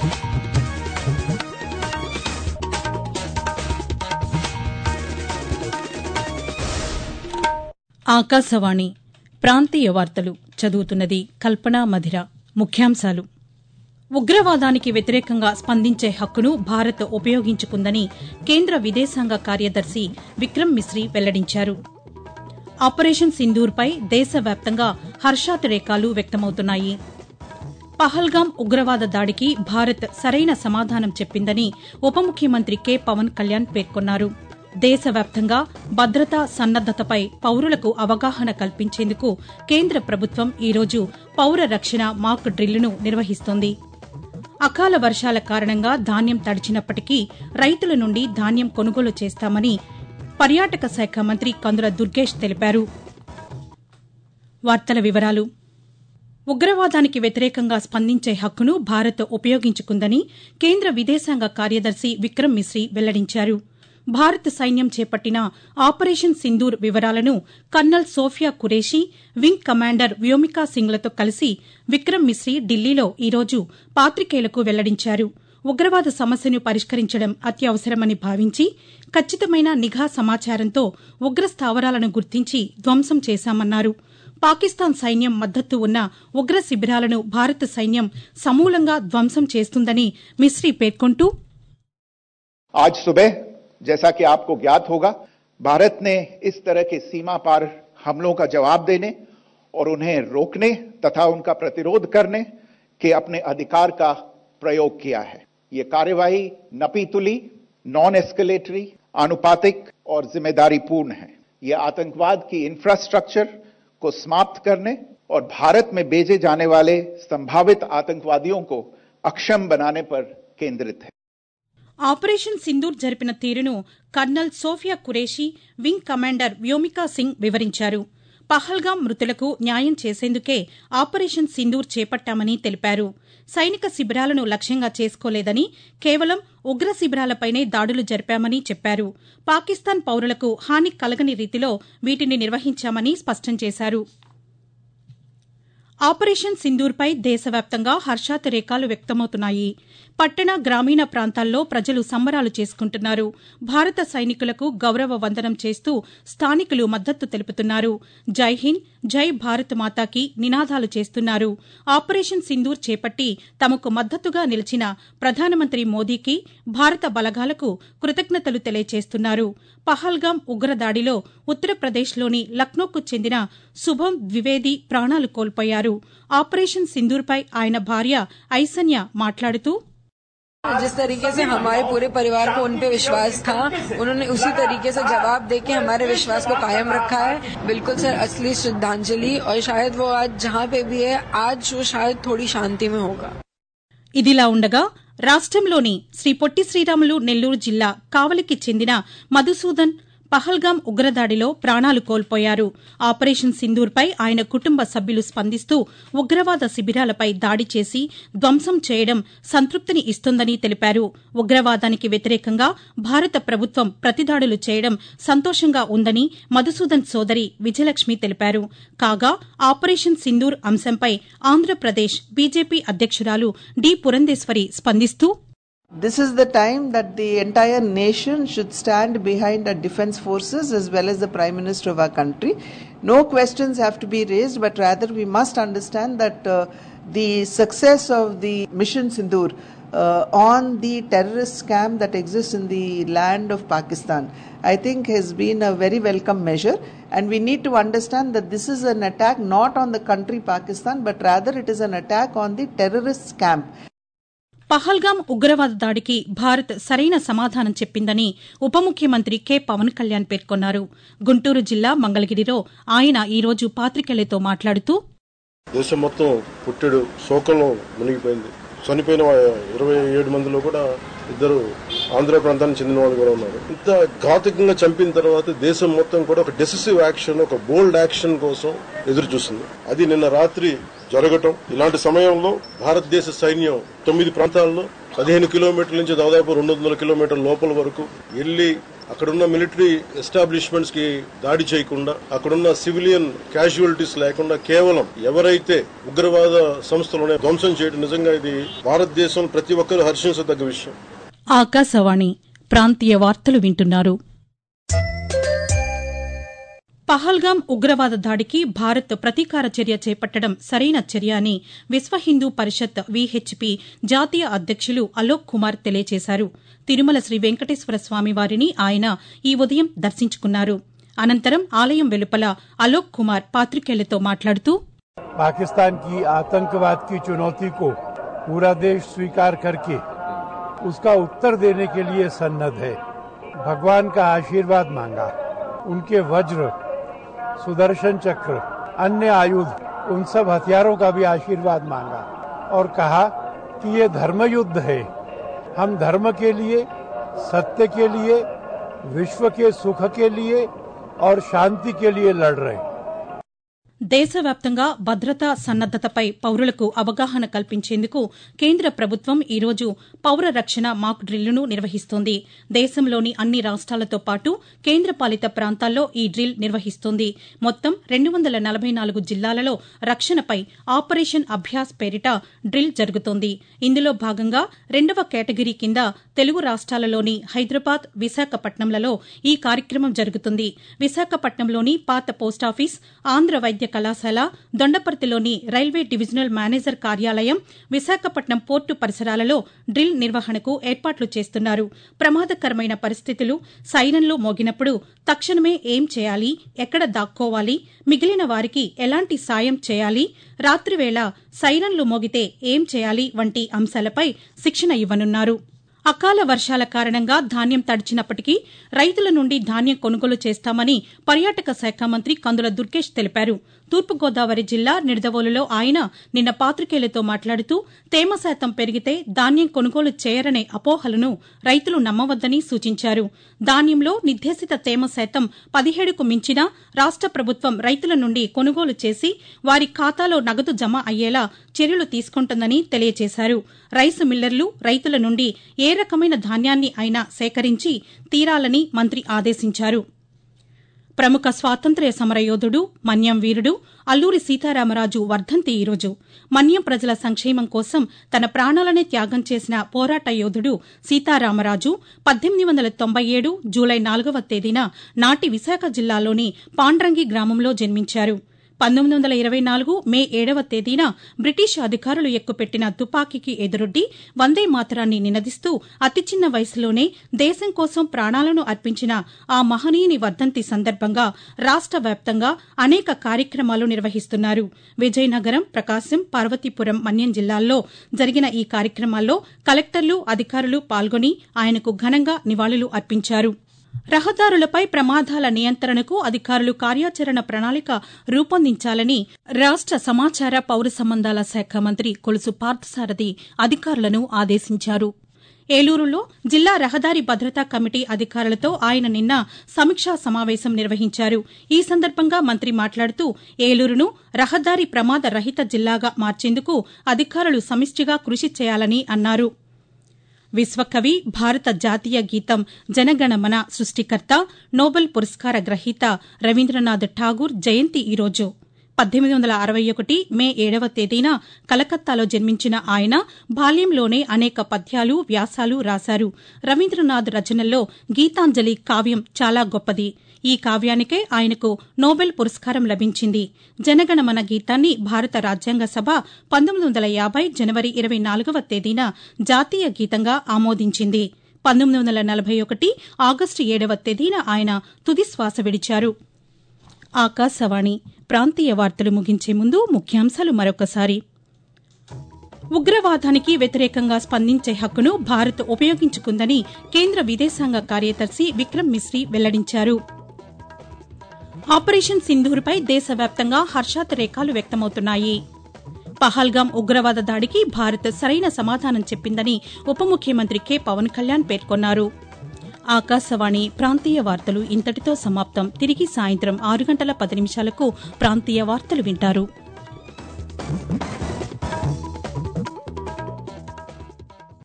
ఆకాశవాణి ప్రాంతీయ వార్తలు చదువుతున్నది కల్పన మధిర ముఖ్యాంశాలు ఉగ్రవాదానికి వ్యతిరేకంగా స్పందించే హక్కును భారత్ ఉపయోగించుకుందని కేంద్ర విదేశాంగ కార్యదర్శి విక్రమ్ మిశ్రీ వెల్లడించారు ఆపరేషన్ సింధూర్పై దేశవ్యాప్తంగా హర్షాతిరేకాలు వ్యక్తమవుతున్నాయి పహల్గాం ఉగ్రవాద దాడికి భారత్ సరైన సమాధానం చెప్పిందని ఉప ముఖ్యమంత్రి కె పవన్ కళ్యాణ్ పేర్కొన్నారు దేశవ్యాప్తంగా భద్రతా సన్నద్దతపై పౌరులకు అవగాహన కల్పించేందుకు కేంద్ర ప్రభుత్వం ఈరోజు పౌర రక్షణ మాక్ డ్రిల్లును నిర్వహిస్తోంది అకాల వర్షాల కారణంగా ధాన్యం తడిచినప్పటికీ రైతుల నుండి ధాన్యం కొనుగోలు చేస్తామని పర్యాటక శాఖ మంత్రి కందుల దుర్గేష్ తెలిపారు వార్తల వివరాలు ఉగ్రవాదానికి వ్యతిరేకంగా స్పందించే హక్కును భారత్ ఉపయోగించుకుందని కేంద్ర విదేశాంగ కార్యదర్శి విక్రమ్ మిశ్రీ వెల్లడించారు భారత్ సైన్యం చేపట్టిన ఆపరేషన్ సింధూర్ వివరాలను colonel Sofia Qureshi wing commander Vyomika సింగ్లతో కలిసి విక్రమ్ మిశ్రీ ఢిల్లీలో ఈరోజు పాతికేయులకు వెల్లడించారు ఉగ్రవాద సమస్యను పరిష్కరించడం అత్యవసరమని భావించి ఖచ్చితమైన నిఘా సమాచారంతో ఉగ్ర స్థావరాలను గుర్తించి ధ్వంసం చేశామన్నారు పాకిస్తాన్ సైన్యం మద్దతు ఉన్న ఉగ్ర శిబిరాలను భారత సైన్యం సమూలంగా ధ్వంసం చేస్తుందని మిశ్రీ పేర్కొంటూ आज सुबह जैसा कि आपको ज्ञात होगा भारत ने इस तरह के सीमा पार हमलों का जवाब देने और उन्हें रोकने तथा उनका प्रतिरोध करने के अपने अधिकार का प्रयोग किया है ये कार्यवाही नपीतुली नॉन एस्केलेटरी आनुपातिक और जिम्मेदारी पूर्ण है ये आतंकवाद की इंफ्रास्ट्रक्चर को समाप्त करने और भारत में भेजे जाने वाले संभावित आतंकवादियों को अक्षम बनाने पर केंद्रित है ఆపరేషన్ సింధూర్ జరిపిన తీరును colonel Sofia Qureshi wing commander Vyomika Singh వివరించారు పహల్గాం మృతులకు న్యాయం చేసేందుకే ఆపరేషన్ సింధూర్ చేపట్టామని తెలిపారు సైనిక శిబిరాలను లక్ష్యంగా చేసుకోలేదని కేవలం ఉగ్ర శిబిరాలపైనే దాడులు జరిపామని చెప్పారు పాకిస్తాన్ పౌరులకు హాని కలగని రీతిలో వీటిని నిర్వహించామని స్పష్టం చేశారు ఆపరేషన్ సింధూర్పై దేశవ్యాప్తంగా హర్షాతిరేకాలు వ్యక్తమవుతున్నాయి పట్టణ గ్రామీణ ప్రాంతాల్లో ప్రజలు సంబరాలు చేసుకుంటున్నారు భారత సైనికులకు గౌరవ వందనం చేస్తూ స్థానికులు మద్దతు తెలుపుతున్నారు జై హింద్ జై భారత్ మాతాకి నినాదాలు చేస్తున్నారు ఆపరేషన్ సింధూర్ చేపట్టి తమకు మద్దతుగా నిలిచిన ప్రధానమంత్రి మోదీకి భారత బలగాలకు కృతజ్ఞతలు తెలియజేస్తున్నారు పహల్గాం ఉగ్రదాడిలో ఉత్తరప్రదేశ్లోని లక్నోకు చెందిన శుభం ద్వివేది ప్రాణాలు కోల్పోయారు ఆపరేషన్ సింధూర్పై ఆయన భార్య ఐసన్య మాట్లాడుతూ जिस तरीके से हमारे पूरे परिवार को उन पे विश्वास था उन्होंने उसी तरीके से जवाब देके हमारे विश्वास को कायम रखा है बिल्कुल सर असली श्रद्धांजलि और शायद वो आज जहाँ पे भी है आज वो शायद थोड़ी शांति में होगा ఇదిలా ఉండగా రాష్టంలోని శ్రీ పొట్టి శ్రీరాములు నెల్లూరు జిల్లా కావలికి చెందిన మధుసూదన్ పహల్గాం ఉగ్రదాడిలో ప్రాణాలు కోల్పోయారు ఆపరేషన్ సింధూర్పై ఆయన కుటుంబ సభ్యులు స్పందిస్తూ ఉగ్రవాద శిబిరాలపై దాడి చేసి ధ్వంసం చేయడం సంతృప్తిని ఇస్తోందని తెలిపారు ఉగ్రవాదానికి వ్యతిరేకంగా భారత ప్రభుత్వం ప్రతిదాడులు చేయడం సంతోషంగా ఉందని మధుసూదన్ సోదరి విజయలక్ష్మి తెలిపారు కాగా ఆపరేషన్ సింధూర్ అంశంపై ఆంధ్రప్రదేశ్ బీజేపీ అధ్యక్షురాలు డి పురంధేశ్వరి స్పందిస్తూ This is the time that the entire nation should stand behind our defense forces as well as the Prime Minister of our country. No questions have to be raised, but rather we must understand that uh, the success of the mission Sindoor uh, on the terrorist scam that exists in the land of Pakistan, I think has been a very welcome measure. And we need to understand that this is an attack not on the country Pakistan, but rather it is an attack on the terrorist scam. Pahalgam ఉగ్రవాద దాడికి భారత్ సరైన సమాధానం చెప్పిందని ఉప ముఖ్యమంత్రి K Pawan Kalyan పేర్కొన్నారు గుంటూరు జిల్లా మంగళగిరిలో ఆయన ఈరోజు పాతికేయులతో మాట్లాడుతూ దేశం మొత్తం పుట్టెడు శోకంలో మునిగిపోయింది చనిపోయిన ఇరవై ఏడు మందిలో కూడా ఇద్దరు ఆంధ్ర ప్రాంతానికి చెందిన వాళ్ళు కూడా ఉన్నారు ఇంత ఘాతుకంగా చంపిన తర్వాత దేశం మొత్తం కూడా ఒక డెసిసివ్ యాక్షన్ ఒక బోల్డ్ యాక్షన్ కోసం ఎదురు చూస్తుంది అది నిన్న రాత్రి జరగటం ఇలాంటి సమయంలో భారతదేశ సైన్యం తొమ్మిది ప్రాంతాల్లో పదిహేను కిలోమీటర్ల నుంచి దాదాపు రెండు వందల కిలోమీటర్ల లోపల వరకు వెళ్ళి అక్కడున్న మిలిటరీ ఎస్టాబ్లిష్మెంట్స్ కి దాడి చేయకుండా అక్కడున్న సివిలియన్ క్యాజువాలిటీస్ లేకుండా కేవలం ఎవరైతే ఉగ్రవాద సంస్థలను ధ్వంసం చేయడం నిజంగా ఇది భారతదేశం ప్రతి ఒక్కరూ హర్షించదగ్గ విషయం ఆకాశవాణి ప్రాంతీయ వార్తలు వింటున్నారు పహల్గాం ఉగ్రవాద దాడికి భారత్ ప్రతీకార చర్య చేపట్టడం సరైన చర్య అని విశ్వ హిందూ పరిషత్ విహెచ్పి జాతీయ అధ్యక్షులు అలోక్ కుమార్ తెలియజేశారు తిరుమల శ్రీ వెంకటేశ్వర స్వామి వారిని ఆయన ఈ ఉదయం దర్శించుకున్నారు అనంతరం ఆలయం వెలుపల అలోక్ కుమార్ పాతికేయులతో మాట్లాడుతూ पाकिस्तान की आतंकवाद की चुनौती को पूरा देश स्वीकार करके उसका उत्तर देने के लिए सन्नद्ध है भगवान का आशीर्वाद मांगा उनके वज्र सुदर्शन चक्र अन्य आयुध उन सब हथियारों का भी आशीर्वाद मांगा और कहा कि ये धर्म युद्ध है हम धर्म के लिए सत्य के लिए विश्व के सुख के लिए और शांति के लिए लड़ रहे हैं దేశవ్యాప్తంగా భద్రతా సన్నద్దతపై పౌరులకు అవగాహన కల్పించేందుకు కేంద్ర ప్రభుత్వం ఈరోజు పౌర రక్షణ మాక్ డ్రిల్లును నిర్వహిస్తోంది దేశంలోని అన్ని రాష్ట్రాలతో పాటు కేంద్రపాలిత ప్రాంతాల్లో ఈ డ్రిల్ నిర్వహిస్తోంది మొత్తం రెండు వందల నలభై నాలుగు జిల్లాలలో రక్షణపై ఆపరేషన్ అభ్యాస్ పేరిట డ్రిల్ జరుగుతోంది ఇందులో భాగంగా రెండవ కేటగిరీ కింద తెలుగు రాష్ట్రాలలోని హైదరాబాద్ విశాఖపట్నంలలో ఈ కార్యక్రమం జరుగుతుంది విశాఖపట్నంలోని పాత పోస్టాఫీస్ ఆంధ్ర వైద్య కళాశాల దొండపర్తిలోని రైల్వే డివిజనల్ మేనేజర్ కార్యాలయం విశాఖపట్నం పోర్టు పరిసరాలలో డ్రిల్ నిర్వహణకు ఏర్పాట్లు చేస్తున్నారు ప్రమాదకరమైన పరిస్థితులు సైరన్లు మోగినప్పుడు తక్షణమే ఏం చేయాలి ఎక్కడ దాక్కోవాలి మిగిలిన వారికి ఎలాంటి సాయం చేయాలి రాత్రివేళ సైరన్లు మోగితే ఏం చేయాలి వంటి అంశాలపై శిక్షణ ఇవ్వనున్నారు అకాల వర్షాల కారణంగా ధాన్యం తడిచినప్పటికీ రైతుల నుండి ధాన్యం కొనుగోలు చేస్తామని పర్యాటక శాఖ మంత్రి కందుల దుర్గేష్ తెలిపారు తూర్పుగోదావరి జిల్లా నిడదవోలులో ఆయన నిన్న పాతికేయులతో మాట్లాడుతూ తేమ శాతం పెరిగితే ధాన్యం కొనుగోలు చేయరనే అపోహలను రైతులు నమ్మవద్దని సూచించారు ధాన్యంలో నిర్దేశిత తేమ శాతం పదిహేడుకు మించినా రాష్ట ప్రభుత్వం రైతుల నుండి కొనుగోలు చేసి వారి ఖాతాలో నగదు జమ అయ్యేలా చర్యలు తీసుకుంటుందని తెలియజేశారు రైసు మిల్లర్లు రైతుల నుండి ఏ రకమైన ధాన్యాన్ని అయినా సేకరించి తీరాలని మంత్రి ఆదేశించారు ప్రముఖ స్వాతంత్ర్య సమరయోధుడు మన్యం వీరుడు అల్లూరి సీతారామరాజు వర్ధంతి ఈరోజు మన్యం ప్రజల సంక్షేమం కోసం తన ప్రాణాలనే త్యాగం చేసిన పోరాట యోధుడు సీతారామరాజు పద్దెనిమిది వందల తొంభై ఏడు జూలై నాలుగవ తేదీన నాటి విశాఖ జిల్లాలోని పాండ్రంగి గ్రామంలో జన్మించారు పంతొమ్మిది వందల ఇరవై నాలుగు మే ఏడవ తేదీన బ్రిటిష్ అధికారులు ఎక్కుపెట్టిన తుపాకీకి ఎదురొడ్డి వందే మాతరాన్ని నినదిస్తూ అతి చిన్న వయసులోనే దేశం కోసం ప్రాణాలను అర్పించిన ఆ మహనీయుని వర్ధంతి సందర్భంగా రాష్ట వ్యాప్తంగా అనేక కార్యక్రమాలు నిర్వహిస్తున్నారు విజయనగరం ప్రకాశం పార్వతీపురం మన్యం జిల్లాల్లో జరిగిన ఈ కార్యక్రమాల్లో కలెక్టర్లు అధికారులు పాల్గొని ఆయనకు ఘనంగా నివాళులు అర్పించారు రహదారులపై ప్రమాదాల నియంత్రణకు అధికారులు కార్యాచరణ ప్రణాళిక రూపొందించాలని రాష్ట సమాచార పౌర సంబంధాల శాఖ మంత్రి కొలుసు పార్థసారథి అధికారులను ఆదేశించారు ఏలూరులో జిల్లా రహదారి భద్రతా కమిటీ అధికారులతో ఆయన నిన్న సమీక్షా సమావేశం నిర్వహించారు ఈ సందర్భంగా మంత్రి మాట్లాడుతూ ఏలూరును రహదారి ప్రమాద రహిత జిల్లాగా మార్చేందుకు అధికారులు సమిష్టిగా కృషి చేయాలని అన్నారు విశ్వకవి భారత జాతీయ గీతం జనగణమన సృష్టికర్త నోబెల్ పురస్కార గ్రహీత రవీంద్రనాథ్ ఠాగూర్ జయంతి ఈరోజు పద్దెనిమిది వందల అరవై ఒకటి మే ఏడవ తేదీన కలకత్తాలో జన్మించిన ఆయన బాల్యంలోనే అనేక పద్యాలు వ్యాసాలు రాశారు రవీంద్రనాథ్ రచనల్లో గీతాంజలి కావ్యం చాలా గొప్పది ఈ కావ్యానికే ఆయనకు నోబెల్ పురస్కారం లభించింది జనగణమన గీతాన్ని భారత రాజ్యాంగ సభ పంతొమ్మిది వందల యాభై జనవరి ఇరవై నాలుగవ తేదీన జాతీయ గీతంగా ఆమోదించింది పంతొమ్మిది వందల నలభై ఒకటి ఆగస్టు ఏడవ తేదీన ఆయన తుది శ్వాస విడిచారు ఆకాశవాణి ప్రాంతీయ వార్తలు ముగించే ముందు ముఖ్యాంశాలు మరొకసారి ఉగ్రవాదానికి వ్యతిరేకంగా స్పందించే హక్కును భారత్ ఉపయోగించుకుందని కేంద్ర విదేశాంగ కార్యదర్శి విక్రమ్ మిశ్రీ వెల్లడించారు ఆపరేషన్ సింధూర్పై దేశవ్యాప్తంగా హర్షాతిరేకాలు వ్యక్తమవుతున్నాయి పహల్గాం ఉగ్రవాద దాడికి భారత్ సరైన సమాధానం చెప్పిందని ఉప ముఖ్యమంత్రి కె పవన్ కళ్యాణ్ పేర్కొన్నారు ఆకాశవాణి ప్రాంతీయ వార్తలు ఇంతటితో సమాప్తం తిరిగి సాయంత్రం ఆరు గంటల పది నిమిషాలకు ప్రాంతీయ వార్తలు వింటారు